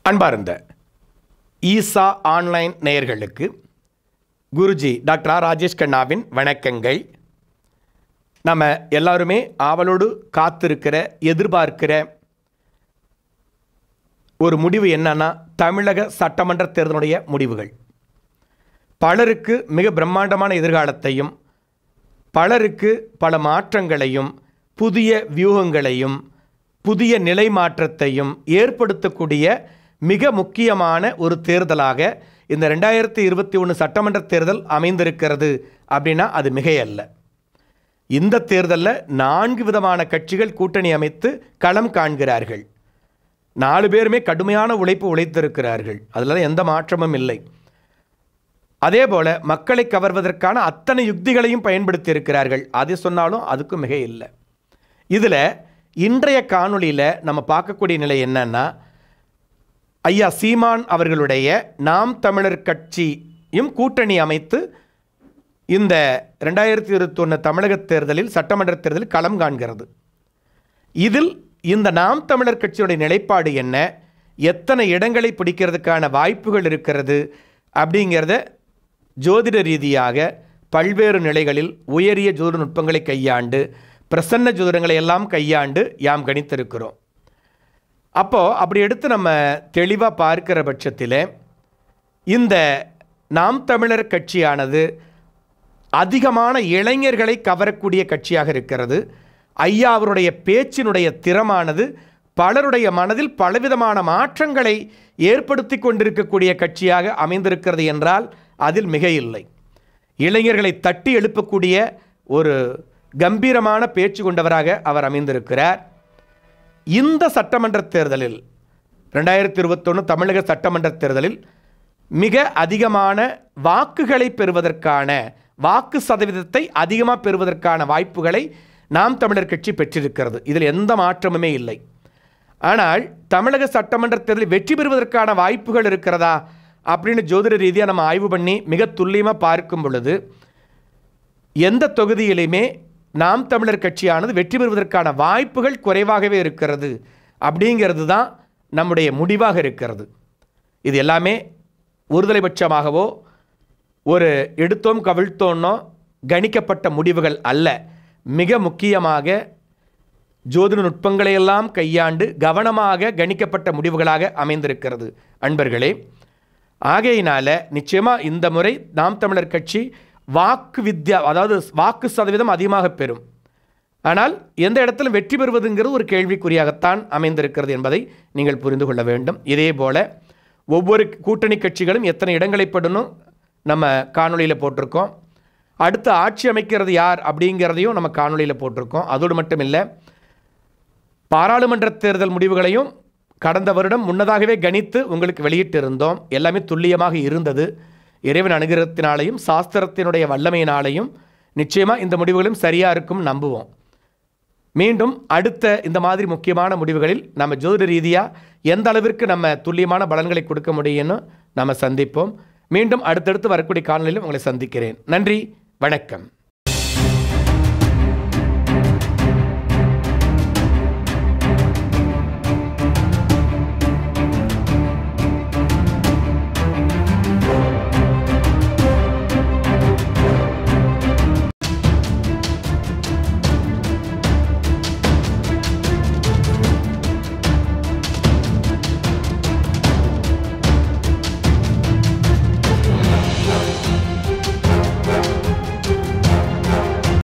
அன்பார்ந்த ஈசா ஆன்லைன் நேயர்களுக்கு Guruji doctor R Rajesh கண்ணாவின் வணக்கங்கள் நம்ம எல்லாருமே ஆவலோடு காத்திருக்கிற எதிர்பார்க்கிற ஒரு முடிவு என்னன்னா தமிழக சட்டமன்ற தேர்தலுடைய முடிவுகள் பலருக்கு மிக பிரம்மாண்டமான எதிர்காலத்தையும் பலருக்கு பல மாற்றங்களையும் புதிய வியூகங்களையும் புதிய நிலை மாற்றத்தையும் ஏற்படுத்தக்கூடிய மிக முக்கியமான ஒரு தேர்தலாக இந்த ரெண்டாயிரத்தி இருபத்தி ஒன்று சட்டமன்ற தேர்தல் அமைந்திருக்கிறது அப்படின்னா அது மிகையல்ல இந்த தேர்தலில் நான்கு விதமான கட்சிகள் கூட்டணி அமைத்து களம் காண்கிறார்கள் நாலு பேருமே கடுமையான உழைப்பு உழைத்திருக்கிறார்கள் அதில் எந்த மாற்றமும் இல்லை அதே போல மக்களை கவர்வதற்கான அத்தனை யுக்திகளையும் பயன்படுத்தி இருக்கிறார்கள் அது சொன்னாலும் அதுக்கும் மிக இல்லை இதில் இன்றைய காணொளியில் நம்ம பார்க்கக்கூடிய நிலை என்னன்னா ஐயா சீமான் அவர்களுடைய நாம் தமிழர் கட்சியும் கூட்டணி அமைத்து இந்த ரெண்டாயிரத்தி இருபத்தொன்று தமிழக தேர்தலில் சட்டமன்ற தேர்தலில் களம் காண்கிறது இதில் இந்த நாம் தமிழர் கட்சியுடைய நிலைப்பாடு என்ன எத்தனை இடங்களை பிடிக்கிறதுக்கான வாய்ப்புகள் இருக்கிறது அப்படிங்கிறத ஜோதிட ரீதியாக பல்வேறு நிலைகளில் உயரிய ஜோதிட நுட்பங்களை கையாண்டு பிரசன்ன ஜோதிடங்களை எல்லாம் கையாண்டு யாம் கணித்திருக்கிறோம் அப்போது அப்படி எடுத்து நம்ம தெளிவாக பார்க்கிற பட்சத்தில் இந்த நாம் தமிழர் கட்சியானது அதிகமான இளைஞர்களை கவரக்கூடிய கட்சியாக இருக்கிறது ஐயா அவருடைய பேச்சினுடைய திறமானது பலருடைய மனதில் பலவிதமான மாற்றங்களை ஏற்படுத்தி கொண்டிருக்கக்கூடிய கட்சியாக அமைந்திருக்கிறது என்றால் அதில் மிக இல்லை இளைஞர்களை தட்டி எழுப்பக்கூடிய ஒரு கம்பீரமான பேச்சு கொண்டவராக அவர் அமைந்திருக்கிறார் இந்த சட்டமன்ற தேர்தலில் ரெண்டாயிரத்தி இருபத்தொன்று தமிழக சட்டமன்ற தேர்தலில் மிக அதிகமான வாக்குகளை பெறுவதற்கான வாக்கு சதவீதத்தை அதிகமாக பெறுவதற்கான வாய்ப்புகளை நாம் தமிழர் கட்சி பெற்றிருக்கிறது இதில் எந்த மாற்றமுமே இல்லை ஆனால் தமிழக சட்டமன்ற தேர்தலில் வெற்றி பெறுவதற்கான வாய்ப்புகள் இருக்கிறதா அப்படின்னு ஜோதிட ரீதியாக நம்ம ஆய்வு பண்ணி மிக துல்லியமாக பார்க்கும் பொழுது எந்த தொகுதியிலையுமே நாம் தமிழர் கட்சியானது வெற்றி பெறுவதற்கான வாய்ப்புகள் குறைவாகவே இருக்கிறது அப்படிங்கிறது தான் நம்முடைய முடிவாக இருக்கிறது இது எல்லாமே ஒருதலைபட்சமாகவோ ஒரு எடுத்தோம் கவிழ்த்தோன்னோ கணிக்கப்பட்ட முடிவுகள் அல்ல மிக முக்கியமாக ஜோதிட நுட்பங்களை எல்லாம் கையாண்டு கவனமாக கணிக்கப்பட்ட முடிவுகளாக அமைந்திருக்கிறது அன்பர்களே ஆகையினால நிச்சயமாக இந்த முறை நாம் தமிழர் கட்சி வாக்கு வித்யா அதாவது வாக்கு சதவீதம் அதிகமாக பெறும் ஆனால் எந்த இடத்திலும் வெற்றி பெறுவதுங்கிறது ஒரு கேள்விக்குறியாகத்தான் அமைந்திருக்கிறது என்பதை நீங்கள் புரிந்து கொள்ள வேண்டும் இதே போல ஒவ்வொரு கூட்டணி கட்சிகளும் எத்தனை இடங்களை பெறணும் நம்ம காணொளியில் போட்டிருக்கோம் அடுத்து ஆட்சி அமைக்கிறது யார் அப்படிங்கிறதையும் நம்ம காணொளியில் போட்டிருக்கோம் அதோடு மட்டும் இல்லை பாராளுமன்ற தேர்தல் முடிவுகளையும் கடந்த வருடம் முன்னதாகவே கணித்து உங்களுக்கு வெளியிட்டிருந்தோம் எல்லாமே துல்லியமாக இருந்தது இறைவன் அனுகிரகத்தினாலையும் சாஸ்திரத்தினுடைய வல்லமையினாலையும் நிச்சயமாக இந்த முடிவுகளும் சரியாக இருக்கும் நம்புவோம் மீண்டும் அடுத்த இந்த மாதிரி முக்கியமான முடிவுகளில் நம்ம ஜோதிட ரீதியாக எந்த அளவிற்கு நம்ம துல்லியமான பலன்களை கொடுக்க முடியும்னு நம்ம சந்திப்போம் மீண்டும் அடுத்தடுத்து வரக்கூடிய காணொலியில் உங்களை சந்திக்கிறேன் நன்றி வணக்கம்